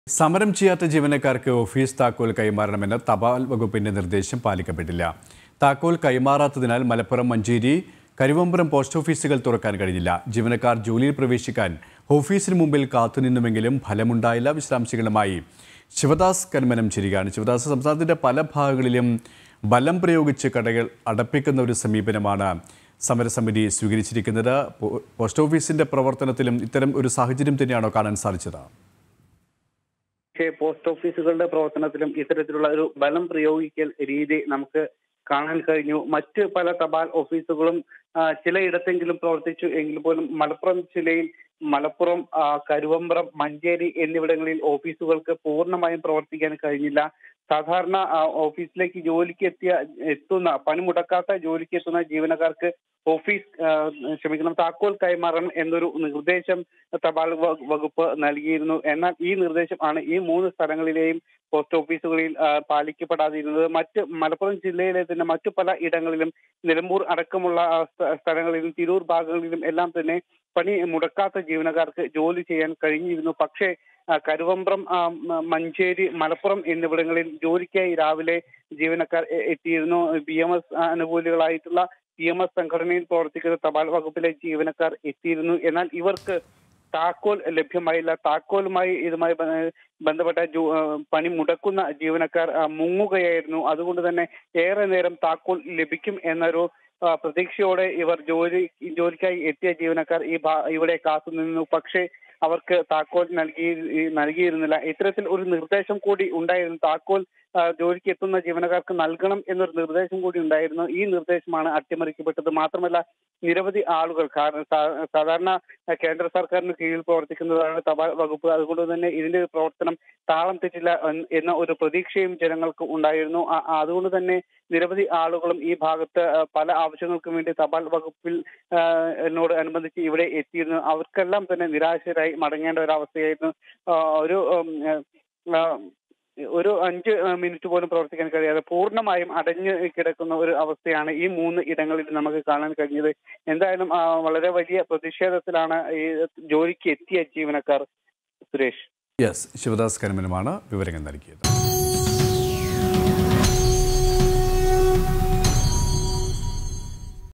സമരം ചെയ്യാത്ത ജീവനക്കാർക്ക് ഓഫീസ് താക്കോൽ കൈമാറണമെന്ന തപാൽ വകുപ്പിന്റെ നിർദ്ദേശം പാലിക്കപ്പെട്ടില്ല താക്കോൽ കൈമാറാത്തതിനാൽ മലപ്പുറം മഞ്ചേരി കരുവമ്പുറം പോസ്റ്റ് ഓഫീസുകൾ തുറക്കാൻ കഴിഞ്ഞില്ല ജീവനക്കാർ ജോലിയിൽ പ്രവേശിക്കാൻ ഓഫീസിന് മുമ്പിൽ കാത്തുനിന്നുമെങ്കിലും ഫലമുണ്ടായില്ല വിശദാംശങ്ങളുമായി ശിവദാസ് കന്മനം ചിരികാണ് ശിവദാസ് സംസ്ഥാനത്തിന്റെ പല ഭാഗങ്ങളിലും ബലം പ്രയോഗിച്ച് കടകൾ അടപ്പിക്കുന്ന ഒരു സമീപനമാണ് സമരസമിതി സ്വീകരിച്ചിരിക്കുന്നത് പോ- പോസ്റ്റ് ഓഫീസിന്റെ പ്രവർത്തനത്തിലും ഇത്തരം ഒരു സാഹചര്യം തന്നെയാണോ കാണാൻ സാധിച്ചത് പക്ഷേ പോസ്റ്റ് ഓഫീസുകളുടെ പ്രവർത്തനത്തിലും ഇത്തരത്തിലുള്ള ഒരു ബലം പ്രയോഗിക്കൽ രീതി നമുക്ക് കാണാൻ കഴിഞ്ഞു മറ്റ് പല തപാൽ ഓഫീസുകളും ആ, ചിലയിടത്തെങ്കിലും പ്രവർത്തിച്ചു എങ്കിൽ പോലും മലപ്പുറം ജില്ലയിൽ മലപ്പുറം ആ, കരുവമ്പ്രം മഞ്ചേരി എന്നിവിടങ്ങളിൽ ഓഫീസുകൾക്ക് പൂർണ്ണമായും പ്രവർത്തിക്കാൻ കഴിഞ്ഞില്ല സാധാരണ ആ, ഓഫീസിലേക്ക് ജോലിക്ക് എത്തിയ എത്തുന്ന പണി മുടക്കാത്ത ജോലിക്ക് എത്തുന്ന ജീവനക്കാർക്ക് ഓഫീസ് ആ, ക്ഷമിക്കണം താക്കോൽ കൈമാറണം എന്നൊരു നിർദ്ദേശം തപാൽ വ- വകുപ്പ് നൽകിയിരുന്നു എന്നാൽ ഈ നിർദ്ദേശം ആണ് ഈ മൂന്ന് സ്ഥലങ്ങളിലെയും പോസ്റ്റ് ഓഫീസുകളിൽ ആ, പാലിക്കപ്പെടാതിരുന്നത് മറ്റ് മലപ്പുറം ജില്ലയിലെ തന്നെ മറ്റു പല ഇടങ്ങളിലും നിലമ്പൂർ അടക്കമുള്ള ആ, സ്ഥ- സ്ഥലങ്ങളിലും തിരൂർ ഭാഗങ്ങളിലും എല്ലാം തന്നെ പണി മുടക്കാത്ത ജീവനക്കാർക്ക് ജോലി ചെയ്യാൻ കഴിഞ്ഞിരുന്നു പക്ഷേ ആ, കരുവമ്പ്രം ആ, മ- മഞ്ചേരി മലപ്പുറം എന്നിവിടങ്ങളിൽ ജോലിക്കായി രാവിലെ ജീവനക്കാർ എ- എത്തിയിരുന്നു ബി എം എസ് അനുകൂലികളായിട്ടുള്ള പി എം എസ് സംഘടനയിൽ പ്രവർത്തിക്കുന്ന തപാൽ വകുപ്പിലെ ജീവനക്കാർ എത്തിയിരുന്നു എന്നാൽ ഇവർക്ക് താക്കോൽ ലഭ്യമായില്ല താക്കോലുമായി ഇതുമായി ബ- ബന്ധപ്പെട്ട ജോ- ആ, പണി മുടക്കുന്ന ജീവനക്കാർ ആ, മുങ്ങുകയായിരുന്നു അതുകൊണ്ട് തന്നെ ഏറെ നേരം താക്കോൽ ലഭിക്കും എന്നൊരു ആ, പ്രതീക്ഷയോടെ ഇവർ ജോലി ജോലിക്കായി എത്തിയ ജീവനക്കാർ ഈ ഭാ- ഇവിടെ കാത്തുനിന്നു പക്ഷേ അവർക്ക് താക്കോൽ നൽകി നൽകിയിരുന്നില്ല ഇത്തരത്തിൽ ഒരു നിർദ്ദേശം കൂടി ഉണ്ടായിരുന്നു താക്കോൽ ആ, ജോലിക്ക് എത്തുന്ന ജീവനക്കാർക്ക് നൽകണം എന്നൊരു നിർദ്ദേശം കൂടി ഉണ്ടായിരുന്നു ഈ നിർദ്ദേശമാണ് അട്ടിമറിക്കപ്പെട്ടത് മാത്രമല്ല നിരവധി ആളുകൾ കാരണം സാ- സാധാരണ ആ, കേന്ദ്ര സർക്കാരിന് കീഴിൽ പ്രവർത്തിക്കുന്നതാണ് തപാൽ വകുപ്പ് അതുകൊണ്ട് തന്നെ ഇതിന്റെ ഒരു പ്രവർത്തനം താളം തെറ്റില്ല എൻ- എന്ന ഒരു പ്രതീക്ഷയും ജനങ്ങൾക്ക് ഉണ്ടായിരുന്നു ആ- ആ, അതുകൊണ്ട് തന്നെ നിരവധി ആളുകളും ഈ ഭാഗത്ത് ആ, പല ആവശ്യങ്ങൾക്കും വേണ്ടി തപാൽ വകുപ്പിൽ ആ, എന്നോട് അനുബന്ധിച്ച് ഇവിടെ എത്തിയിരുന്നു അവർക്കെല്ലാം തന്നെ നിരാശരായി മടങ്ങേണ്ട ഒരു അവസ്ഥയായിരുന്നു ആ, ഒരു ഉം, ആ, ഒരു അഞ്ച് മിനിറ്റ് പോലും പ്രവർത്തിക്കാൻ കഴിയാതെ പൂർണ്ണമായും അടഞ്ഞു കിടക്കുന്ന ഒരു അവസ്ഥയാണ് ഈ മൂന്ന് ഇടങ്ങളിൽ നമുക്ക് കാണാൻ കഴിഞ്ഞത് എന്തായാലും ആ, വളരെ വലിയ പ്രതിഷേധത്തിലാണ് ഈ ജോലിക്ക് എത്തിയ ജീവനക്കാർ സുരേഷ് യെസ് ശിവദാസ് കന്മനമാണ് വിവരങ്ങൾ നൽകിയത്